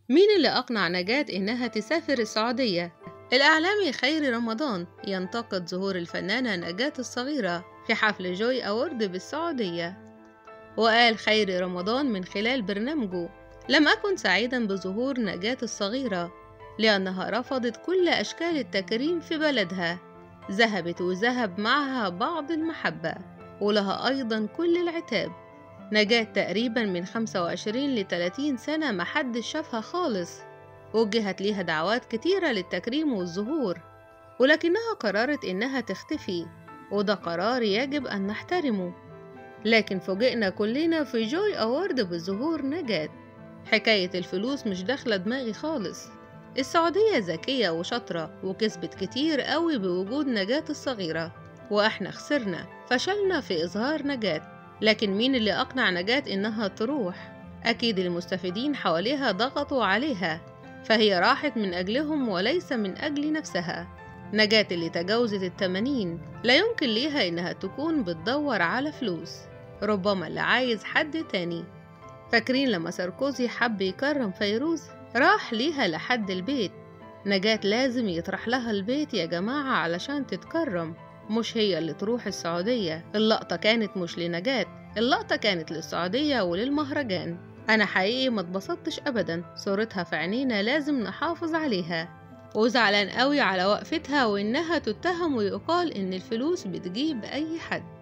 مين اللي أقنع نجاة إنها تسافر السعودية؟ الإعلامي خيري رمضان ينتقد ظهور الفنانة نجاة الصغيرة في حفل جوي أورد بالسعودية وقال خيري رمضان من خلال برنامجه لم أكن سعيدا بظهور نجاة الصغيرة لأنها رفضت كل أشكال التكريم في بلدها ذهبت وذهب معها بعض المحبة ولها أيضا كل العتاب نجاة تقريبا من 25 ل 30 سنة محدش شافها خالص وجهت ليها دعوات كتيرة للتكريم والظهور ولكنها قررت إنها تختفي وده قرار يجب أن نحترمه لكن فوجئنا كلنا في جوي أورد بظهور نجاة حكاية الفلوس مش داخلة دماغي خالص السعودية ذكية وشاطرة وكسبت كتير قوي بوجود نجاة الصغيرة وإحنا خسرنا فشلنا في إظهار نجاة لكن مين اللي أقنع نجاة إنها تروح؟ أكيد المستفيدين حواليها ضغطوا عليها فهي راحت من أجلهم وليس من أجل نفسها نجاة اللي تجاوزت التمانين لا يمكن ليها إنها تكون بتدور على فلوس ربما اللي عايز حد تاني فاكرين لما ساركوزي حب يكرم فيروز راح ليها لحد البيت نجاة لازم يطرح لها البيت يا جماعة علشان تتكرم مش هي اللي تروح السعودية اللقطة كانت مش لنجاة اللقطة كانت للسعودية وللمهرجان أنا حقيقي ما اتبسطتش أبدا صورتها في عينينا لازم نحافظ عليها وزعلان قوي على وقفتها وإنها تتهم ويقال إن الفلوس بتجيب أي حد